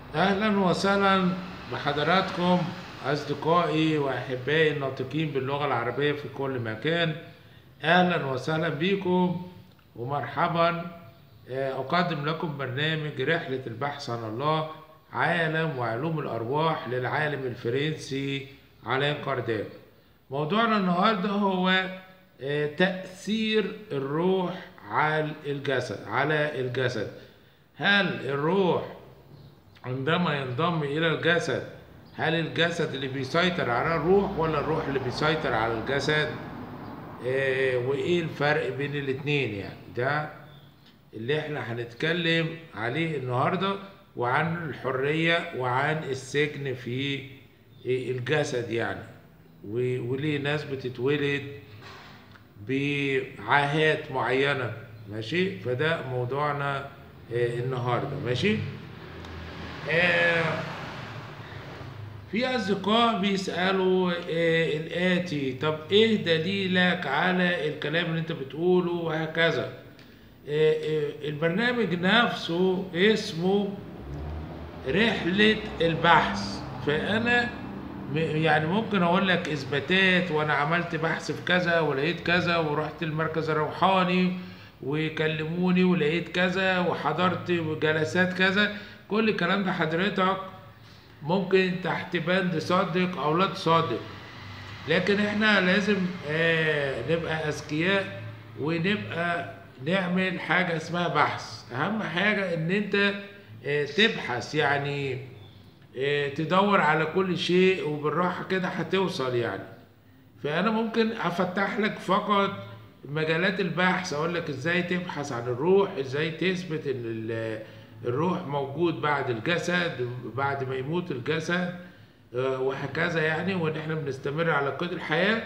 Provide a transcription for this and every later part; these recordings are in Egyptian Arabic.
أهلا وسهلا بحضراتكم أصدقائي وأحبائي الناطقين باللغة العربية في كل مكان أهلا وسهلا بكم ومرحبا آه، أقدم لكم برنامج رحلة البحث عن الله عالم وعلوم الأرواح للعالم الفرنسي علين كارداك موضوعنا النهاردة هو آه، تأثير الروح على الجسد على الجسد هل الروح عندما ينضم إلى الجسد هل الجسد اللي بيسيطر على الروح ولا الروح اللي بيسيطر على الجسد آه وإيه الفرق بين الاتنين يعني ده اللي احنا هنتكلم عليه النهاردة وعن الحرية وعن السجن في الجسد يعني و- وليه ناس بتتولد بعاهات معينة ماشي فده موضوعنا آه، النهاردة ماشي آه، في أصدقاء بيسألوا آه، الآتي طب إيه دليلك على الكلام اللي أنت بتقوله وهكذا آه، آه، البرنامج نفسه اسمه رحلة البحث فأنا م- يعني ممكن أقول لك إثباتات وأنا عملت بحث في كذا ولقيت كذا ورحت المركز الروحاني وكلموني ولقيت كذا وحضرت جلسات كذا كل الكلام ده حضرتك ممكن تحت بند صادق أو لا تصادق لكن احنا لازم آه نبقى اذكياء ونبقى نعمل حاجة اسمها بحث اهم حاجة ان انت آه تبحث يعني آه تدور على كل شيء وبالراحة كده هتوصل يعني فانا ممكن افتح لك فقط مجالات البحث اقول لك ازاي تبحث عن الروح ازاي تثبت ان ال- الروح موجود بعد الجسد بعد ما يموت الجسد آه، وهكذا يعني وان احنا بنستمر على قيد الحياة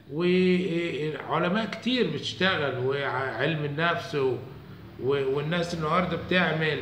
وعلماء كتير بتشتغل وعلم النفس و- و- والناس النهارده بتعمل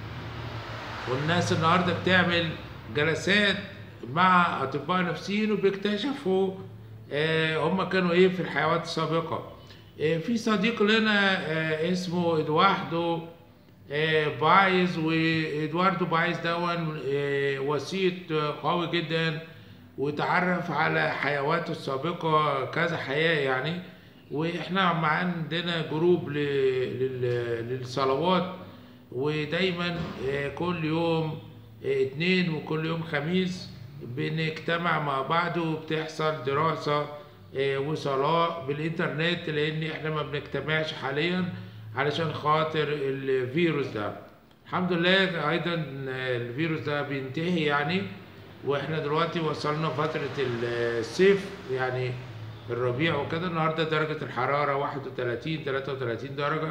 والناس النهارده بتعمل جلسات مع اطباء نفسيين وبيكتشفوا آه، هم كانوا ايه في الحيوات السابقه آه، في صديق لنا آه، اسمه ادواردو آه، بايز وادواردو بايز دون آه، وسيط آه، قوي جدا وتعرف على حيواته السابقه كذا حياه يعني واحنا مع عندنا جروب ل- لل- للصلوات ودايما آه، كل يوم آه، اتنين وكل يوم خميس بنجتمع مع بعض وبتحصل دراسة آه، وصلاة بالإنترنت لأن إحنا ما بنجتمعش حاليا علشان خاطر الفيروس ده الحمد لله أيضا آه، الفيروس ده بينتهي يعني وإحنا دلوقتي وصلنا فترة الصيف يعني الربيع وكده النهارده درجة الحرارة 31 33 درجة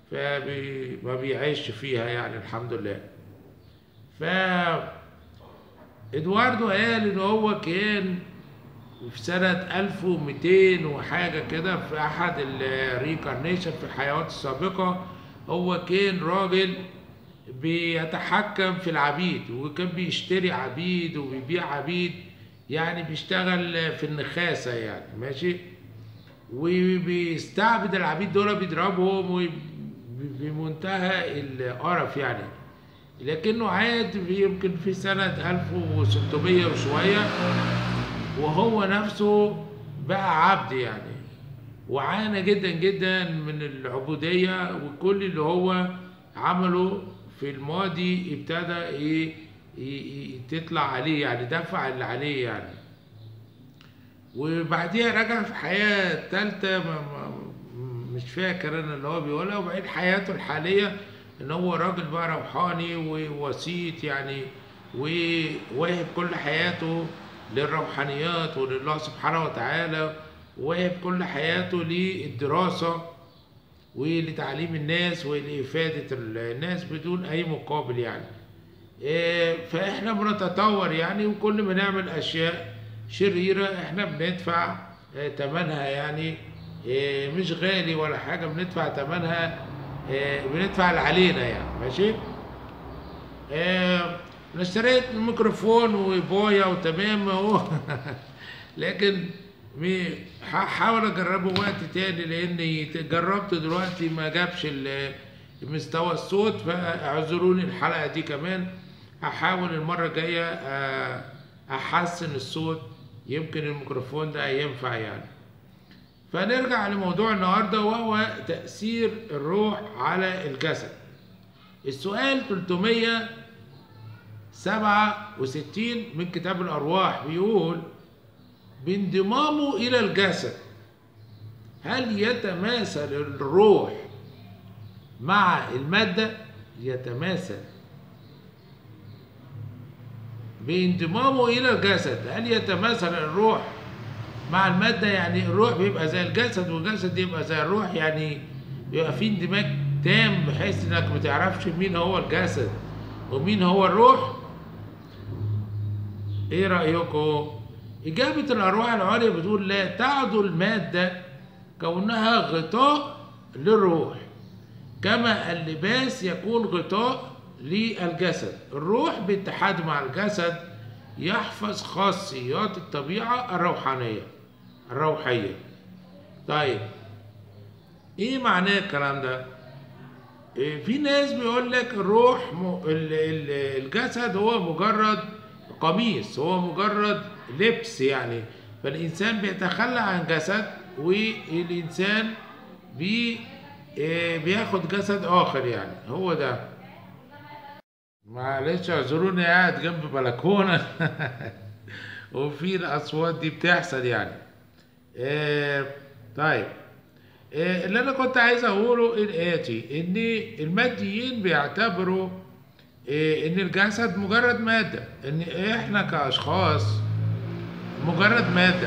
فما بيعيش فيها يعني الحمد لله ف ادواردو قال ان هو كان في سنة 1200 وحاجة كده في أحد الريكارنيشن في الحيوات السابقة هو كان راجل بيتحكم في العبيد وكان بيشتري عبيد وبيبيع عبيد يعني بيشتغل في النخاسة يعني ماشي وبيستعبد العبيد دول بيضربهم وب- بمنتهى القرف يعني لكنه عاد في يمكن في سنة 1600 وشوية وهو نفسه بقى عبد يعني وعانى جدا جدا من العبودية وكل اللي هو عمله في الماضي ابتدى ايه ي- ي- تطلع عليه يعني دفع اللي عليه يعني وبعديها رجع في حياة تالتة ما ما مش فاكر انا اللي هو بيقولها وبعدين حياته الحالية ان هو راجل بقى روحاني ووسيط يعني وواهب كل حياته للروحانيات ولله سبحانه وتعالى وواهب كل حياته للدراسة ولتعليم الناس ولإفادة الناس بدون أي مقابل يعني إيه، فإحنا بنتطور يعني وكل ما نعمل أشياء شريرة إحنا بندفع آه، تمنها يعني إيه، مش غالي ولا حاجة بندفع تمنها آه، بندفع اللي علينا يعني ماشي آه، انا اشتريت ميكروفون وبويا وتمام اهو لكن مي- هحاول اجربه وقت تاني لاني جربته دلوقتي ما جابش ال- مستوى الصوت فاعذروني الحلقه دي كمان هحاول المرة الجاية آه، أحسن الصوت يمكن الميكروفون ده ينفع يعني فنرجع لموضوع النهاردة وهو تأثير الروح على الجسد السؤال 367 من كتاب الأرواح بيقول بانضمامه إلى الجسد هل يتماثل الروح مع المادة يتماثل بانضمامه إلى الجسد هل يتماثل الروح مع المادة يعني الروح بيبقى زي الجسد والجسد يبقى زي الروح يعني يبقى في اندماج تام بحيث انك ما تعرفش مين هو الجسد ومين هو الروح ايه رأيكم إجابة الأرواح العليا بتقول لا تعدو المادة كونها غطاء للروح كما اللباس يكون غطاء للجسد الروح باتحاد مع الجسد يحفظ خاصيات الطبيعة الروحانية الروحية طيب ايه معناه الكلام ده إيه في ناس بيقول لك الروح م... ال... ال... الجسد هو مجرد قميص هو مجرد لبس يعني فالإنسان بيتخلى عن جسد والإنسان بي إيه بياخد جسد آخر يعني هو ده معلش اعذروني قاعد جنب بلكونة وفي الأصوات دي بتحصل يعني إيه طيب إيه اللي أنا كنت عايز أقوله الآتي إن الماديين بيعتبروا إيه إن الجسد مجرد مادة إن إحنا كأشخاص مجرد مادة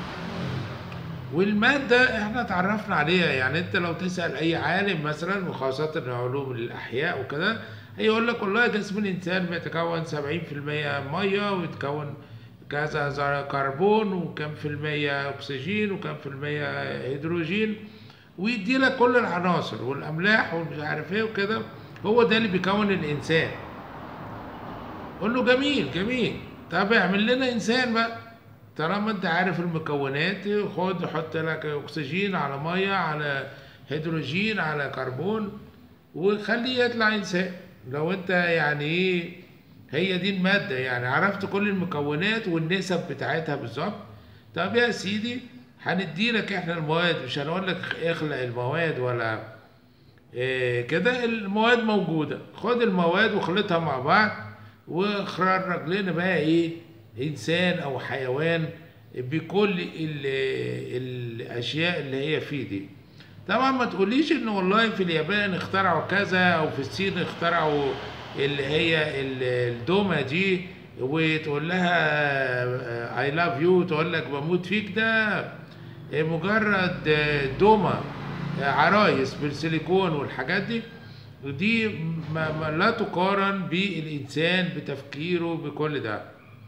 والمادة احنا اتعرفنا عليها يعني انت لو تسأل اي عالم مثلا وخاصة علوم الاحياء وكده هيقول لك والله جسم الانسان بيتكون 70% مية ويتكون كذا كربون وكم في المية اكسجين وكم في المية هيدروجين ويدي لك كل العناصر والاملاح والمش عارف ايه وكده هو ده اللي بيكون الانسان قول له جميل جميل طب اعمل لنا انسان بقى طالما انت عارف المكونات خد حط لك اكسجين على ميه على هيدروجين على كربون وخليه يطلع انسان لو انت يعني ايه هي دي الماده يعني عرفت كل المكونات والنسب بتاعتها بالظبط طب يا سيدي هندي لك احنا المواد مش هنقول لك اخلق المواد ولا إيه كده المواد موجوده خد المواد وخلطها مع بعض وخرج لنا بقى ايه انسان او حيوان بكل ال الاشياء اللي هي فيه دي طبعا ما تقوليش ان والله في اليابان اخترعوا كذا او في الصين اخترعوا اللي هي الدومة دي وتقول لها اي لاف يو تقول لك بموت فيك ده مجرد دومة عرايس بالسيليكون والحاجات دي ودي ما ما لا تقارن بالانسان بتفكيره بكل ده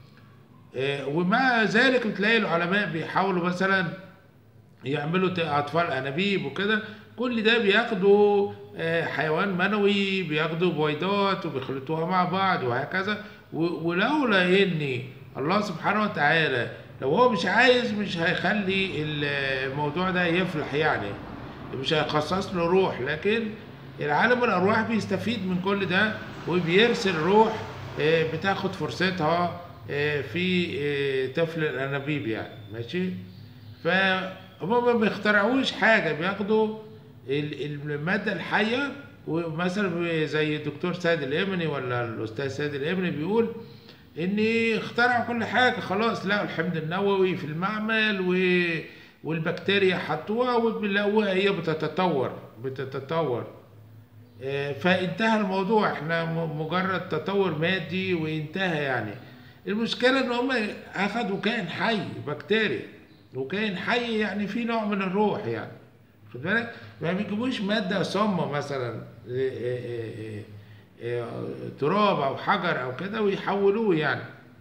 ومع ذلك بتلاقي العلماء بيحاولوا مثلا يعملوا اطفال انابيب وكده كل ده بياخدوا حيوان منوي بياخدوا بويضات وبيخلطوها مع بعض وهكذا ولولا ان الله سبحانه وتعالى لو هو مش عايز مش هيخلي الموضوع ده يفلح يعني مش هيخصص له روح لكن العالم الارواح بيستفيد من كل ده وبيرسل روح بتاخد فرصتها في طفل الانابيب يعني ماشي فهم ما بيخترعوش حاجه بياخدوا الماده الحيه ومثلا زي الدكتور سيد الامني ولا الاستاذ سيد الامني بيقول ان اخترعوا كل حاجه خلاص لقوا الحمض النووي في المعمل و والبكتيريا حطوها وبيلاقوها هي بتتطور بتتطور فانتهى الموضوع احنا مجرد تطور مادي وانتهى يعني المشكلة ان هم اخدوا كائن حي بكتيريا وكائن حي يعني في نوع من الروح يعني خد بالك ما بيجيبوش مادة صمة مثلا تراب او حجر او كده ويحولوه يعني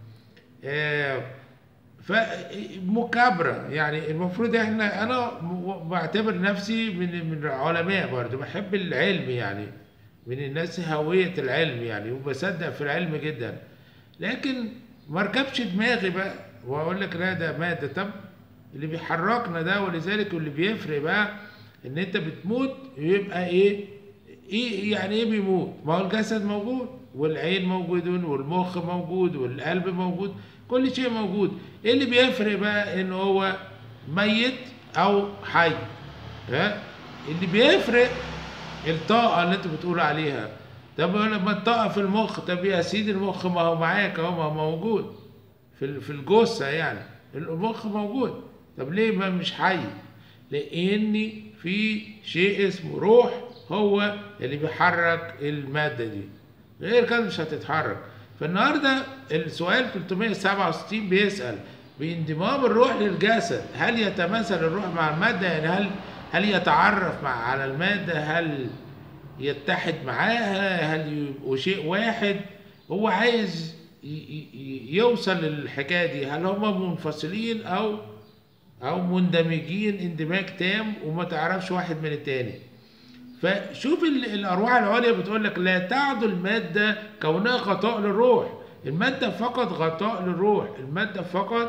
فمكابرة يعني المفروض احنا انا بعتبر نفسي من من العلماء برضه بحب العلم يعني من الناس هوية العلم يعني وبصدق في العلم جدا لكن ما ركبش دماغي بقى واقول لك لا ده مادة طب اللي بيحركنا ده ولذلك واللي بيفرق بقى ان انت بتموت يبقى ايه ايه يعني ايه بيموت ما هو الجسد موجود والعين موجودون والمخ موجود والقلب موجود كل شيء موجود ايه اللي بيفرق بقى ان هو ميت او حي ها اللي بيفرق الطاقة اللي انت بتقول عليها طب لما الطاقة في المخ طب يا سيدي المخ ما هو معاك اهو ما هو موجود في ال- في الجثة يعني المخ موجود طب ليه ما مش حي لان في شيء اسمه روح هو اللي بيحرك المادة دي غير كده مش هتتحرك فالنهارده السؤال 367 بيسأل بانضمام الروح للجسد هل يتماثل الروح مع المادة يعني هل هل يتعرف مع على المادة هل يتحد معاها هل يبقوا شيء واحد هو عايز ي- ي- يوصل للحكاية دي هل هم منفصلين أو أو مندمجين اندماج تام وما تعرفش واحد من التاني فشوف ال- الأرواح العليا بتقول لك لا تعد المادة كونها غطاء للروح المادة فقط غطاء للروح المادة فقط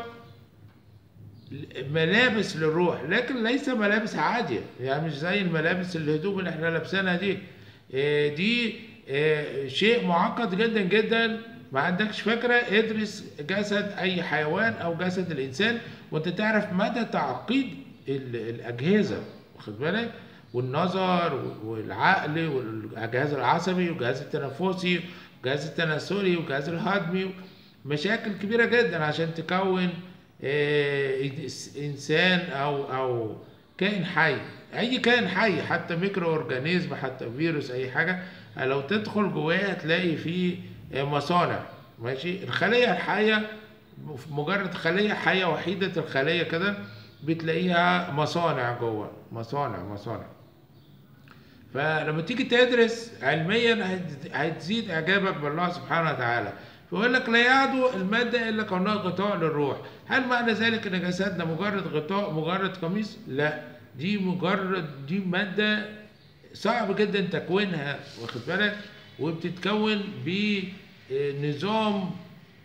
ملابس للروح لكن ليس ملابس عادية يعني مش زي الملابس الهدوم اللي احنا لابسينها دي آه، دي آه، شيء معقد جدا جدا ما عندكش فكرة ادرس جسد أي حيوان أو جسد الإنسان وأنت تعرف مدى تعقيد ال- الأجهزة واخد بالك والنظر والعقل والجهاز العصبي والجهاز التنفسي والجهاز التناسلي والجهاز الهضمي مشاكل كبيرة جدا عشان تكون آه، إنسان أو أو كائن حي أي كائن حي حتى ميكرو أورجانيزم حتى فيروس أي حاجة لو تدخل جواه هتلاقي فيه آه، مصانع ماشي الخلية الحية مجرد خلية حية وحيدة الخلية كده بتلاقيها مصانع جوه مصانع مصانع فلما تيجي تدرس علميا هت- هتزيد اعجابك بالله سبحانه وتعالى فيقول لك لا يعدو المادة إلا كونها غطاء للروح هل معنى ذلك أن جسدنا مجرد غطاء مجرد قميص؟ لا دي مجرد دي مادة صعب جدا تكوينها واخد بالك وبتتكون بنظام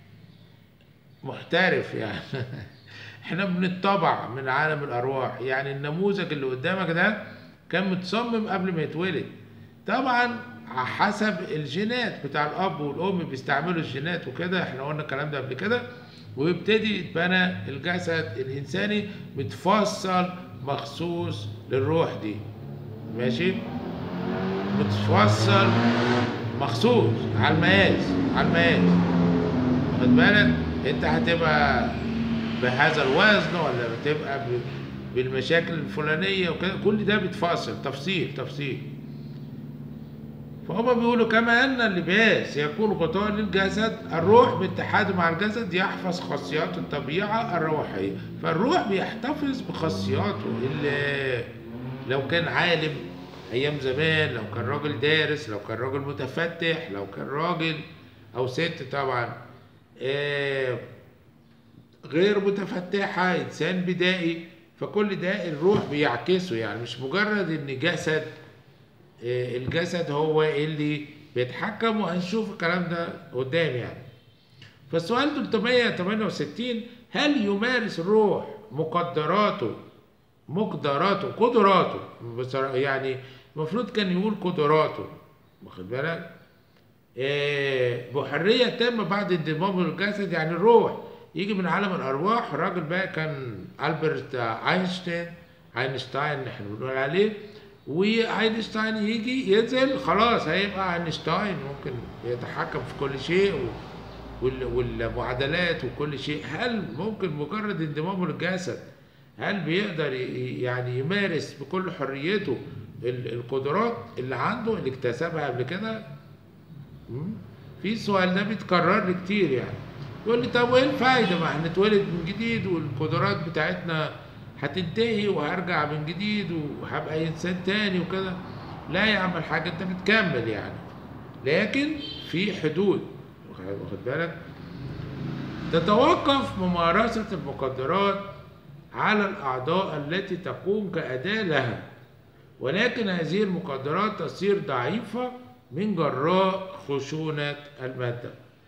محترف يعني احنا بنطبع من عالم الارواح يعني النموذج اللي قدامك ده كان متصمم قبل ما يتولد طبعا حسب الجينات بتاع الاب والام بيستعملوا الجينات وكده احنا قلنا الكلام ده قبل كده ويبتدي يتبنى الجسد الانساني متفصل مخصوص للروح دي ماشي متفصل مخصوص على المقاس على المقاس واخد بالك انت هتبقى بهذا الوزن ولا بتبقى ب- بالمشاكل الفلانيه وكده كل ده بيتفاصل تفصيل تفصيل فهم بيقولوا كما ان اللباس يكون غطاء للجسد الروح باتحاده مع الجسد يحفظ خاصيات الطبيعه الروحيه فالروح بيحتفظ بخاصياته اللي لو كان عالم ايام زمان لو كان راجل دارس لو كان راجل متفتح لو كان راجل او ست طبعا آه، غير متفتحة إنسان بدائي فكل ده الروح بيعكسه يعني مش مجرد إن جسد آه، الجسد هو اللي بيتحكم وهنشوف الكلام ده قدام يعني فالسؤال 368 هل يمارس الروح مقدراته مقدراته قدراته بصراحة يعني المفروض كان يقول قدراته واخد بالك آه، بحرية تامة بعد انضمامه للجسد يعني الروح يجي من عالم الأرواح الراجل بقى كان ألبرت أينشتاين أينشتاين اللي احنا بنقول عليه وأينشتاين يجي ينزل خلاص هيبقى أينشتاين ممكن يتحكم في كل شيء و... وال- والمعادلات وكل شيء هل ممكن مجرد انضمامه للجسد هل بيقدر ي- يعني يمارس بكل حريته ال- القدرات اللي عنده اللي اكتسبها قبل كده مم؟ في السؤال ده بيتكرر لي كتير يعني يقول لي طب وايه الفايده ما احنا اتولد من جديد والقدرات بتاعتنا هتنتهي وهرجع من جديد وهبقى انسان تاني وكده لا يا عم الحاج انت بتكمل يعني لكن في حدود واخد بالك تتوقف ممارسة المقدرات على الأعضاء التي تقوم كأداة لها ولكن هذه المقدرات تصير ضعيفة من جراء خشونة المادة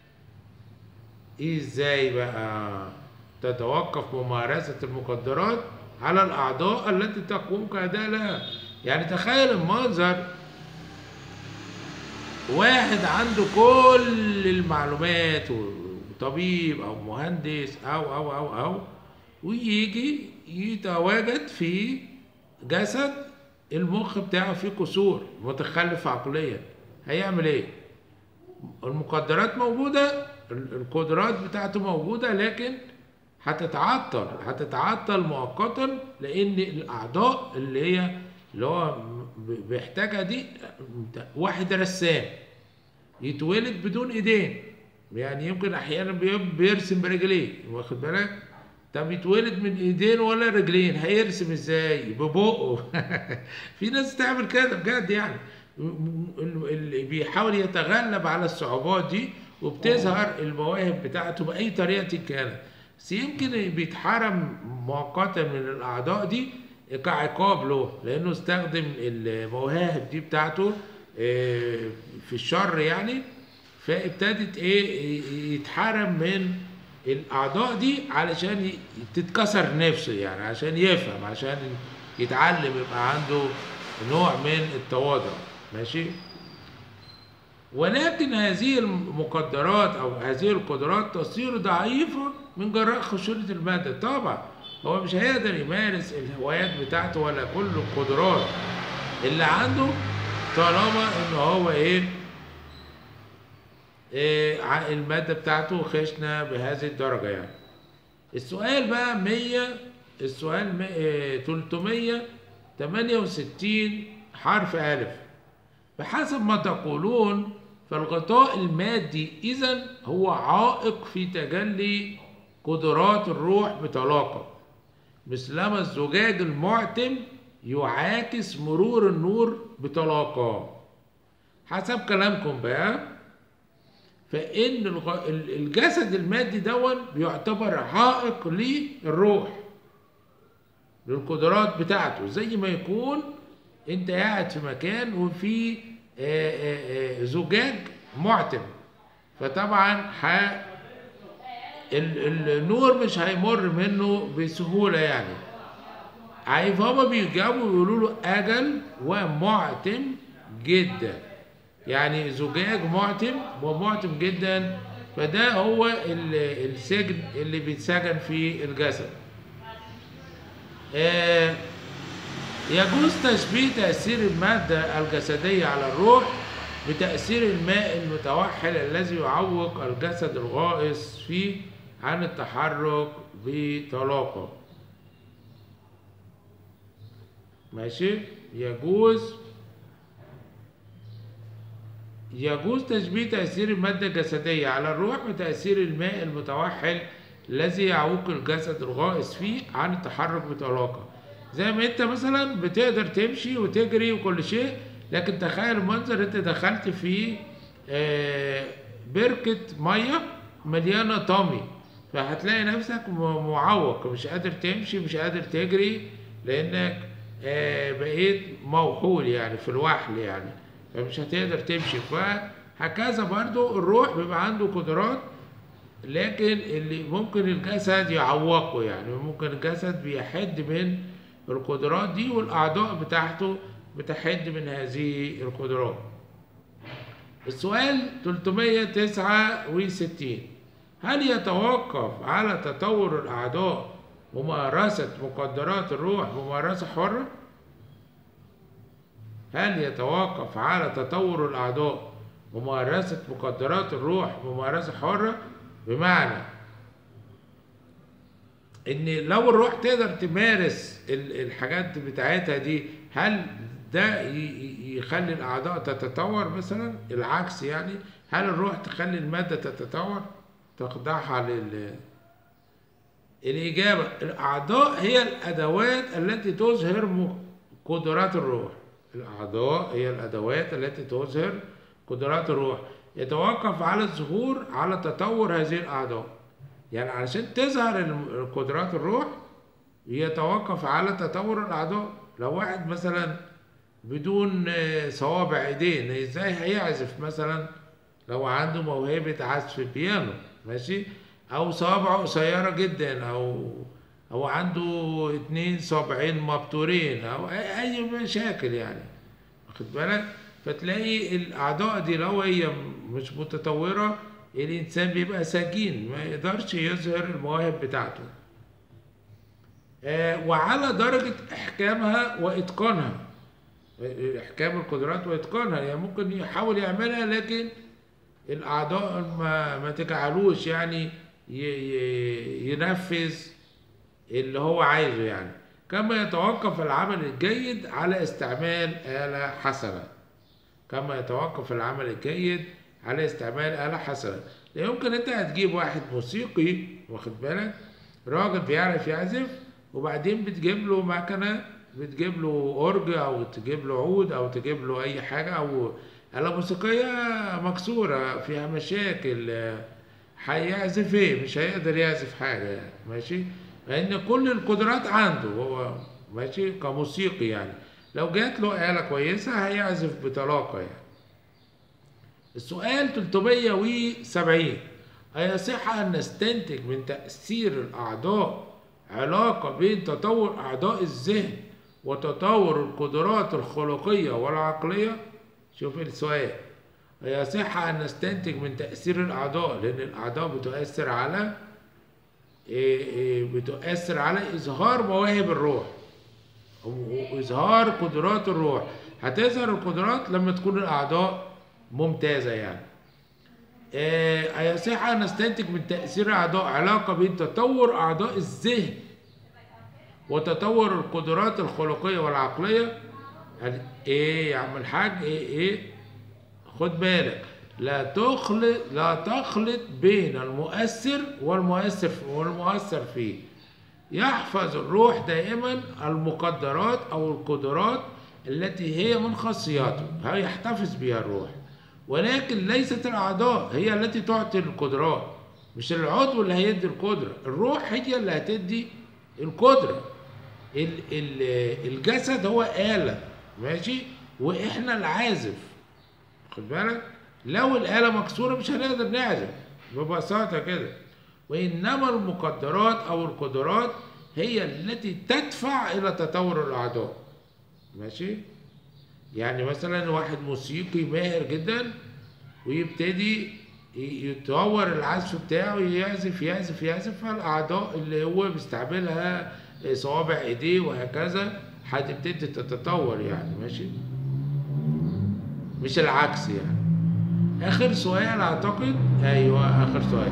ازاي بقى تتوقف ممارسة المقدرات على الأعضاء التي تقوم كأداة لها يعني تخيل المنظر واحد عنده كل المعلومات وطبيب او مهندس او او او او ويجي يتواجد في جسد المخ بتاعه فيه كسور متخلف عقليا هيعمل ايه المقدرات موجودة ال- القدرات بتاعته موجودة لكن هتتعطل هتتعطل مؤقتا لان الاعضاء اللي هي اللي هو ب- بيحتاجها دي واحد رسام يتولد بدون ايدين يعني يمكن احيانا بي- بيرسم برجليه واخد بالك طب يتولد من ايدين ولا رجلين هيرسم ازاي ببقه في ناس تعمل كده بجد يعني اللي بيحاول يتغلب على الصعوبات دي وبتظهر المواهب بتاعته باي طريقه كانت بس يمكن بيتحرم مؤقتا من الاعضاء دي كعقاب له لانه استخدم المواهب دي بتاعته آه، في الشر يعني فابتدت ايه يتحرم من الاعضاء دي علشان ي- تتكسر نفسه يعني عشان يفهم عشان يتعلم يبقى عنده نوع من التواضع ماشي ولكن هذه المقدرات او هذه القدرات تصير ضعيفه من جراء خشونه الماده طبعا هو مش هيقدر يمارس الهوايات بتاعته ولا كل القدرات اللي عنده طالما ان هو ايه إيه، ع- المادة بتاعته خشنة بهذه الدرجة يعني السؤال بقى 100 السؤال م- إيه، 368 حرف ألف بحسب ما تقولون فالغطاء المادي إذا هو عائق في تجلي قدرات الروح بطلاقة مثلما الزجاج المعتم يعاكس مرور النور بطلاقة حسب كلامكم بقى فإن الغ- ال- الجسد المادي دون بيعتبر عائق للروح للقدرات بتاعته زي ما يكون انت قاعد في مكان وفي آه، آه، آه، زجاج معتم فطبعا ح... ال- النور مش هيمر منه بسهولة يعني عارف هما بيجاوبوا ويقولوا له أجل ومعتم جدا يعني زجاج معتم ومعتم جدا فده هو ال- السجن اللي بيتسجن فيه الجسد آه، يجوز تشبيه تأثير المادة الجسدية على الروح بتأثير الماء المتوحل الذي يعوق الجسد الغائص فيه عن التحرك بطلاقة ماشي يجوز يجوز تشبيه تأثير المادة الجسدية على الروح بتأثير الماء المتوحل الذي يعوق الجسد الغائص فيه عن التحرك بطلاقة زي ما انت مثلا بتقدر تمشي وتجري وكل شيء لكن تخيل منظر انت دخلت في آه، بركة مية مليانة طمي فهتلاقي نفسك م- معوق مش قادر تمشي مش قادر تجري لانك آه، بقيت موحول يعني في الوحل يعني فمش هتقدر تمشي فهكذا برضو الروح بيبقى عنده قدرات لكن اللي ممكن الجسد يعوقه يعني ممكن الجسد بيحد من القدرات دي والأعضاء بتاعته بتحد من هذه القدرات السؤال 369 هل يتوقف على تطور الأعضاء ممارسة مقدرات الروح ممارسة حرة؟ هل يتوقف على تطور الأعضاء ممارسة مقدرات الروح ممارسة حرة؟ بمعنى ان لو الروح تقدر تمارس ال- الحاجات بتاعتها دي هل ده ي- ي- يخلي الاعضاء تتطور مثلا العكس يعني هل الروح تخلي المادة تتطور تخضعها لل الإجابة الأعضاء هي الأدوات التي تظهر م- قدرات الروح الأعضاء هي الأدوات التي تظهر قدرات الروح يتوقف على الظهور على تطور هذه الأعضاء يعني علشان تظهر الم- قدرات الروح يتوقف على تطور الأعضاء لو واحد مثلا بدون آه، صوابع ايدين ازاي هيعزف مثلا لو عنده موهبة عزف البيانو ماشي او صوابعه قصيرة جدا او او عنده اتنين صابعين مبتورين او اي أي مشاكل يعني واخد بالك فتلاقي الأعضاء دي لو هي مش متطورة الإنسان بيبقى سجين ما يقدرش يظهر المواهب بتاعته آه، وعلى درجة إحكامها وإتقانها إحكام القدرات وإتقانها يعني ممكن يحاول يعملها لكن الأعضاء ما, ما تجعلوش يعني ي- ي- ينفذ اللي هو عايزه يعني كما يتوقف العمل الجيد على استعمال آلة حسنة كما يتوقف العمل الجيد على استعمال آلة حسنة لا يمكن انت هتجيب واحد موسيقي واخد بالك راجل بيعرف يعزف وبعدين بتجيب له مكنة بتجيب له أورج أو تجيب له عود أو تجيب له أي حاجة أو آلة موسيقية مكسورة فيها مشاكل آه، هيعزف ايه مش هيقدر يعزف حاجة يعني ماشي لأن كل القدرات عنده هو ماشي كموسيقي يعني لو جات له آلة كويسة هيعزف بطلاقة يعني السؤال 370 أيصح أن نستنتج من تأثير الأعضاء علاقة بين تطور أعضاء الذهن وتطور القدرات الخلقية والعقلية؟ شوف السؤال يصح أن نستنتج من تأثير الأعضاء لأن الأعضاء بتؤثر على إيه إيه بتؤثر على إظهار مواهب الروح وإظهار قدرات الروح هتظهر القدرات لما تكون الأعضاء ممتازة يعني إيه يصح أن نستنتج من تأثير الأعضاء علاقة بين تطور أعضاء الذهن وتطور القدرات الخلقية والعقلية قال إيه يا عم الحاج إيه إيه خد بالك لا تخلط لا تخلط بين المؤثر والمؤثر والمؤثر فيه يحفظ الروح دائما المقدرات او القدرات التي هي من خاصياته هي يحتفظ بها الروح ولكن ليست الاعضاء هي التي تعطي القدرات مش العضو اللي هيدي القدره الروح هي اللي هتدي القدره ال- ال- الجسد هو آلة ماشي واحنا العازف خد بالك لو الآلة مكسورة مش هنقدر نعزف ببساطة كده وإنما المقدرات أو القدرات هي التي تدفع إلى تطور الأعضاء ماشي يعني مثلا واحد موسيقي ماهر جدا ويبتدي ي- يطور العزف بتاعه يعزف يعزف يعزف فالأعضاء اللي هو بيستعملها صوابع ايديه وهكذا هتبتدي تتطور يعني ماشي مش العكس يعني اخر سؤال اعتقد ايوه اخر سؤال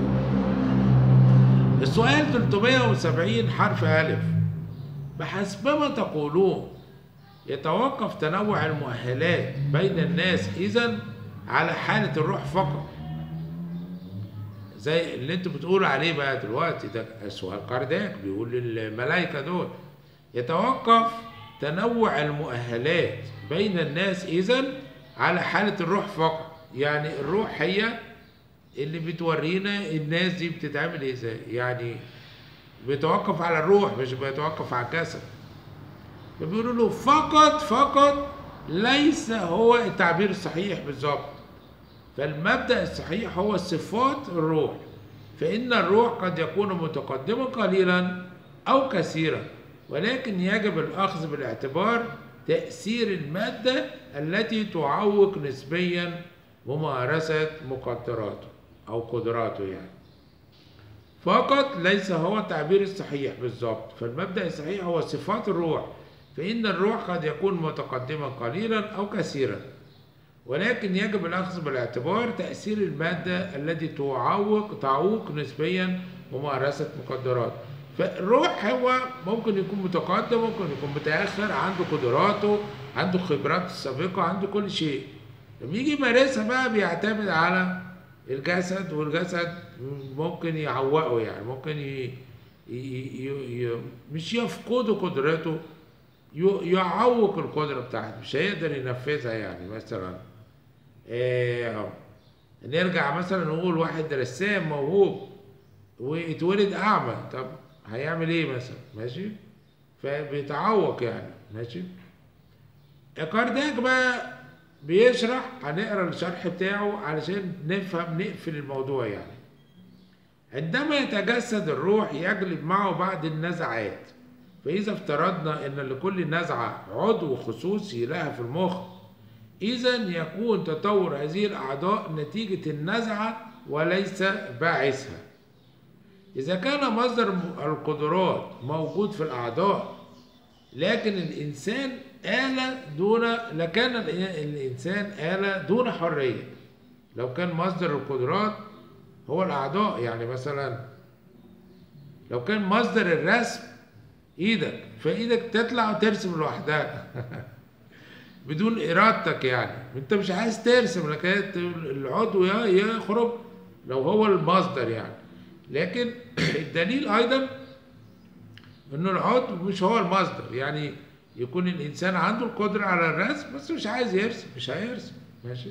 السؤال 370 حرف الف بحسبما تقولون يتوقف تنوع المؤهلات بين الناس اذا على حالة الروح فقط زي اللي انتوا بتقولوا عليه بقى دلوقتي ده سؤال كارداك بيقول للملائكة دول يتوقف تنوع المؤهلات بين الناس اذا على حالة الروح فقط يعني الروح هي اللي بتورينا الناس دي بتتعامل ازاي يعني بيتوقف على الروح مش بيتوقف على الجسد فبيقولوا له فقط فقط ليس هو التعبير الصحيح بالظبط فالمبدأ الصحيح هو صفات الروح فإن الروح قد يكون متقدما قليلا أو كثيرا ولكن يجب الأخذ بالاعتبار تأثير المادة التي تعوق نسبيا ممارسة مقدراته أو قدراته يعني فقط ليس هو التعبير الصحيح بالظبط فالمبدأ الصحيح هو صفات الروح فإن الروح قد يكون متقدما قليلا أو كثيرا ولكن يجب الأخذ بالاعتبار تأثير المادة التي تعوق تعوق نسبيا ممارسة مقدرات فالروح هو ممكن يكون متقدم ممكن يكون متأخر عنده قدراته عنده خبرات سابقة عنده كل شيء لما يجي يمارسها بقى بيعتمد على الجسد والجسد ممكن يعوقه يعني ممكن ي... ي... ي... ي... مش يفقدوا قدرته ي- يعوق القدرة بتاعته مش هيقدر ينفذها يعني مثلا إيه نرجع مثلا نقول واحد رسام موهوب واتولد أعمى طب هيعمل إيه مثلا ماشي فبيتعوق يعني ماشي كارداك بقى بيشرح هنقرا الشرح بتاعه علشان نفهم نقفل الموضوع يعني عندما يتجسد الروح يجلب معه بعض النزعات فإذا افترضنا أن لكل نزعة عضو خصوصي لها في المخ إذا يكون تطور هذه الأعضاء نتيجة النزعة وليس باعثها إذا كان مصدر القدرات موجود في الأعضاء لكن الإنسان آلة دون لكان الإنسان آلة دون حرية لو كان مصدر القدرات هو الأعضاء يعني مثلا لو كان مصدر الرسم إيدك فإيدك تطلع وترسم لوحدها بدون إرادتك يعني أنت مش عايز ترسم لكن العضو يخرج لو هو المصدر يعني لكن الدليل أيضا إنه العضو مش هو المصدر يعني يكون الإنسان عنده القدرة على الرسم بس مش عايز يرسم مش هيرسم ماشي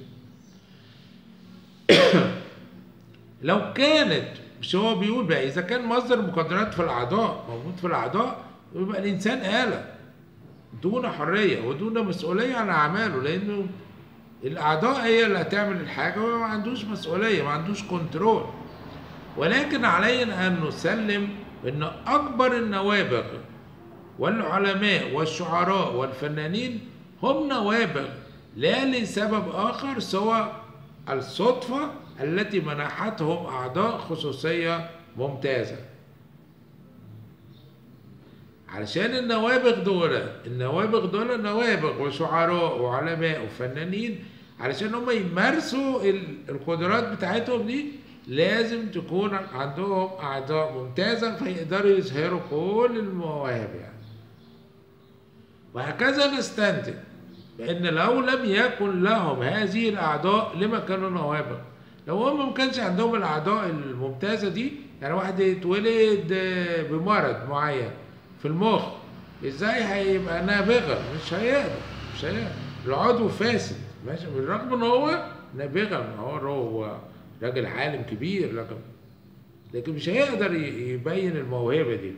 لو كانت مش هو بيقول بقى إذا كان مصدر مقدرات في الأعضاء موجود في الأعضاء يبقى الإنسان آلة دون حرية ودون مسؤولية عن أعماله لأنه الأعضاء هي اللي هتعمل الحاجة وما عندوش مسؤولية ما عندوش كنترول ولكن علينا أن نسلم أن أكبر النوابغ والعلماء والشعراء والفنانين هم نوابغ لا لسبب آخر سوى الصدفة التي منحتهم أعضاء خصوصية ممتازة علشان النوابغ دول النوابغ دول نوابغ وشعراء وعلماء وفنانين علشان هم يمارسوا القدرات بتاعتهم دي لازم تكون عندهم أعضاء ممتازة فيقدروا يظهروا كل المواهب يعني وهكذا نستنتج بأن لو لم يكن لهم هذه الأعضاء لما كانوا نوابغ لو هم ما كانش عندهم الأعضاء الممتازة دي يعني واحد يتولد بمرض معين في المخ ازاي هيبقى نابغة مش هيقدر مش هيقدر العضو فاسد ماشي بالرغم ان هو نابغة هو هو راجل عالم كبير لكن لكن مش هيقدر يبين الموهبة دي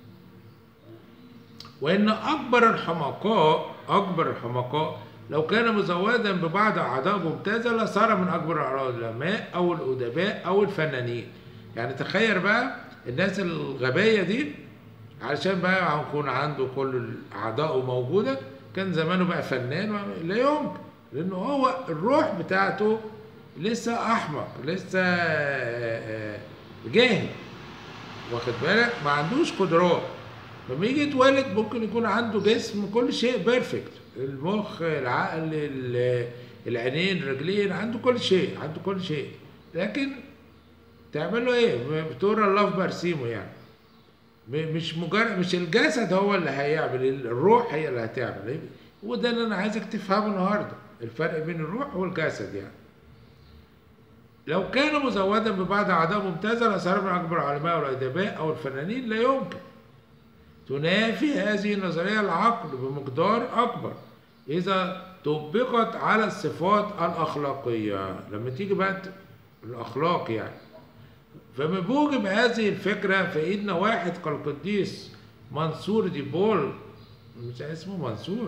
وإن أكبر الحمقاء أكبر الحمقاء لو كان مزودا ببعض أعضاء ممتازة لصار من أكبر العلماء أو الأدباء أو الفنانين يعني تخيل بقى الناس الغبية دي علشان بقى يكون عنده كل أعضائه موجودة كان زمانه بقى فنان لا يمكن لأنه هو الروح بتاعته لسه أحمق لسه جاهل واخد بالك ما عندوش قدرات لما يجي يتولد ممكن يكون عنده جسم كل شيء بيرفكت المخ العقل العينين الرجلين عنده كل شيء عنده كل شيء لكن تعمل له ايه بتقول الله في برسيمه يعني مش مجرد مش الجسد هو اللي هيعمل الروح هي اللي هتعمل وده اللي انا عايزك تفهمه النهارده الفرق بين الروح والجسد يعني لو كان مزودا ببعض اعضاء ممتازه لصار من اكبر العلماء والادباء او الفنانين لا يمكن تنافي هذه النظريه العقل بمقدار اكبر اذا طبقت على الصفات الاخلاقيه لما تيجي بقى الاخلاق يعني فبموجب هذه الفكرة فإن واحد كالقديس منصور دي بول مش اسمه منصور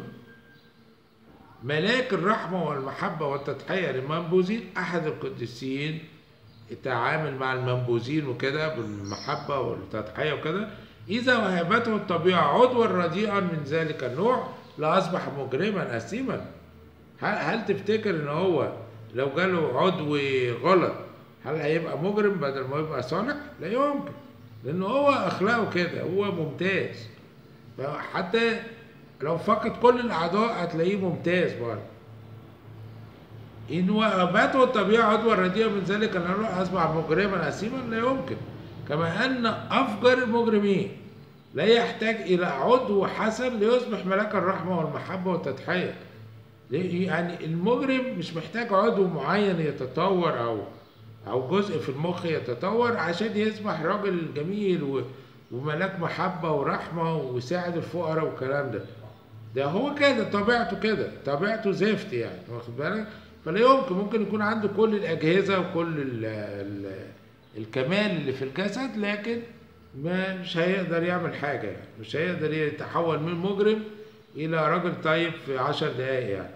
ملاك الرحمة والمحبة والتضحية للمنبوذين أحد القديسين التعامل مع المنبوذين وكده بالمحبة والتضحية وكده إذا وهبته الطبيعة عضوا رديئا من ذلك النوع لأصبح مجرما أثيما هل, هل تفتكر إن هو لو جاله عضو غلط هل هيبقى مجرم بدل ما يبقى صالح؟ لا يمكن لأنه هو أخلاقه كده هو ممتاز حتى لو فقد كل الأعضاء هتلاقيه ممتاز برضه إن وهبته الطبيعة عضوا رديئا من ذلك النوع أصبح مجرما أثيما لا يمكن كما أن أفجر المجرمين لا يحتاج إلى عضو حسن ليصبح ملاك الرحمة والمحبة والتضحية يعني المجرم مش محتاج عضو معين يتطور أو أو جزء في المخ يتطور عشان يصبح راجل جميل وملاك محبة ورحمة ويساعد الفقراء والكلام ده ده هو كده طبيعته كده طبيعته زفت يعني واخد بالك فلا يمكن ممكن يكون عنده كل الأجهزة وكل ال ال الكمال اللي في الجسد لكن ما مش هيقدر يعمل حاجة يعني مش هيقدر يتحول من مجرم إلى راجل طيب في عشر دقايق يعني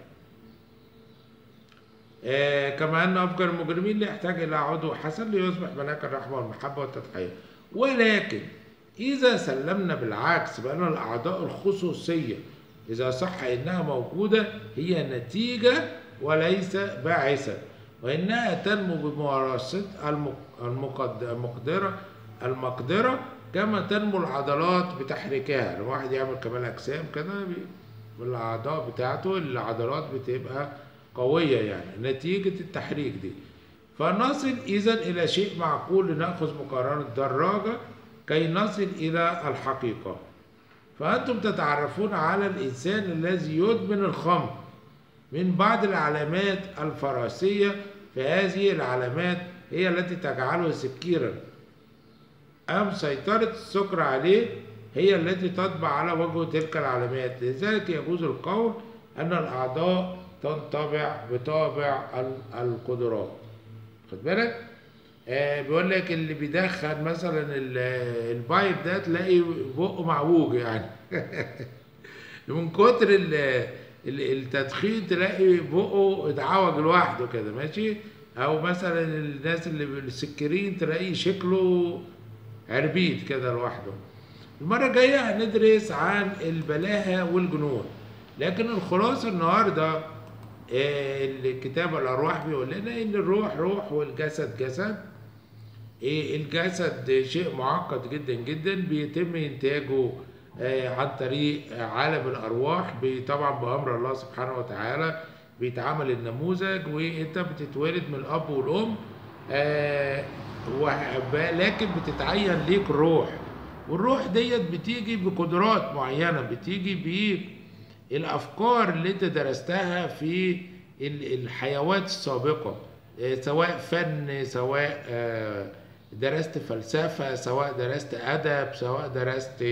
آه كما أن أفجر المجرمين لا يحتاج إلى عضو حسن ليصبح ملاك الرحمة والمحبة والتضحية ولكن إذا سلمنا بالعكس بأن الأعضاء الخصوصية إذا صح إنها موجودة هي نتيجة وليس باعثا وإنها تنمو بممارسة المق- المقد- المقدرة المقدرة كما تنمو العضلات بتحريكها لما واحد يعمل كمال أجسام كده بي- بالأعضاء بتاعته العضلات بتبقى قوية يعني نتيجة التحريك دي فنصل إذا إلى شيء معقول لنأخذ مقارنة دراجة كي نصل إلى الحقيقة فأنتم تتعرفون على الإنسان الذي يدمن الخمر من بعض العلامات الفراسية فهذه العلامات هي التي تجعله سكيرا أم سيطرة السكر عليه هي التي تطبع على وجهه تلك العلامات لذلك يجوز القول أن الأعضاء تنطبع بطابع ال- القدرات خد بالك آه بيقول لك اللي بيدخن مثلا ال- البايب ده تلاقي بقه معوج يعني من كتر ال- ال- التدخين تلاقي بقه اتعوج لوحده كده ماشي او مثلا الناس اللي بالسكرين تلاقيه شكله عربيد كده لوحده المرة الجاية هندرس عن البلاهة والجنون لكن الخلاصة النهاردة آه، الكتاب الأرواح بيقول لنا إن الروح روح والجسد جسد إيه الجسد شيء معقد جدا جدا بيتم إنتاجه آه، عن طريق عالم الأرواح ب- طبعا بأمر الله سبحانه وتعالى بيتعمل النموذج وأنت بتتولد من الأب والأم آه، وه- لكن بتتعين ليك روح والروح ديت بتيجي بقدرات معينة بتيجي بالأفكار اللي أنت درستها في ال- الحيوات السابقة آه، سواء فن سواء آه، درست فلسفة سواء درست أدب سواء درست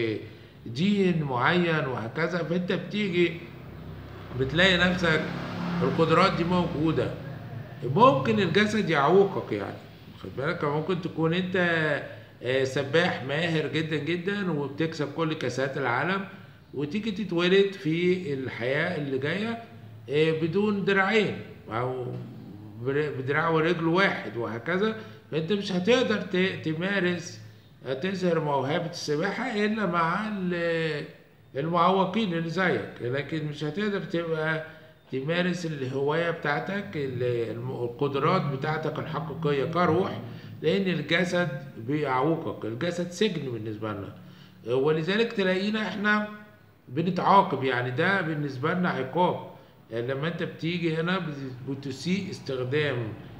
دين معين وهكذا فأنت بتيجي بتلاقي نفسك القدرات دي موجودة ممكن الجسد يعوقك يعني خد بالك ممكن تكون انت آه، سباح ماهر جدا جدا وبتكسب كل كاسات العالم وتيجي تتولد في الحياة اللي جاية آه، بدون دراعين او بر- بدراع ورجل واحد وهكذا فانت مش هتقدر ت- تمارس آه، تظهر موهبة السباحة الا مع ال- المعوقين اللي زيك لكن مش هتقدر تبقى تمارس الهواية بتاعتك ال- الم- القدرات بتاعتك الحقيقية كروح لأن الجسد بيعوقك الجسد سجن بالنسبة لنا ولذلك تلاقينا احنا بنتعاقب يعني ده بالنسبة لنا عقاب يعني لما انت بتيجي هنا بت- بتسيء استخدام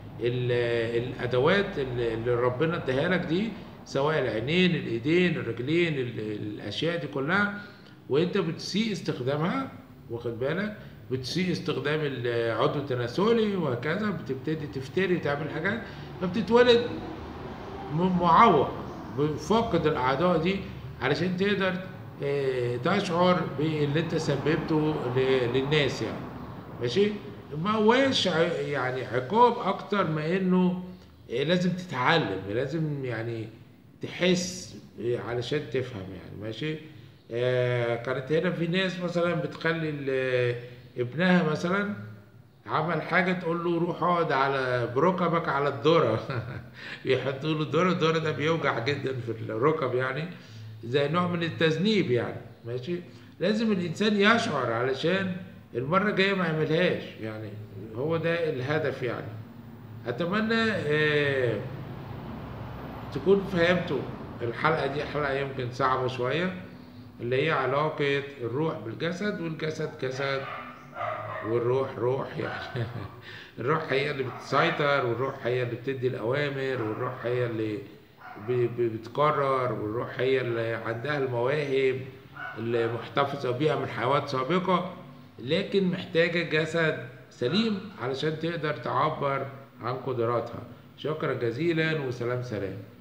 ال- الادوات اللي اللي ربنا اداها لك دي سواء العينين الايدين الرجلين ال- الاشياء دي كلها وانت بتسيء استخدامها واخد بالك بتسيء استخدام العضو التناسلي وهكذا بتبتدي تفتري تعمل حاجات فبتتولد م- معوق بفقد الاعضاء دي علشان تقدر آه، تشعر باللي انت سببته ل- للناس يعني ماشي ما هواش ع- يعني عقاب اكتر ما انه آه، لازم تتعلم لازم يعني تحس آه، علشان تفهم يعني ماشي آه، كانت هنا في ناس مثلا بتخلي ال- ابنها مثلا عمل حاجة تقول له روح اقعد على بركبك على الذرة بيحطوا له الذرة الذرة ده بيوجع جدا في الركب يعني زي نوع من التذنيب يعني ماشي لازم الإنسان يشعر علشان المرة الجاية ما يعملهاش يعني هو ده الهدف يعني أتمنى آه تكون فهمتوا الحلقة دي حلقة يمكن صعبة شوية اللي هي علاقة الروح بالجسد والجسد جسد والروح روح يعني الروح هي اللي بتسيطر والروح هي اللي بتدي الأوامر والروح هي اللي ب- ب- بتقرر والروح هي اللي عندها المواهب اللي محتفظة بيها من حيوات سابقة لكن محتاجة جسد سليم علشان تقدر تعبر عن قدراتها شكرا جزيلا وسلام سلام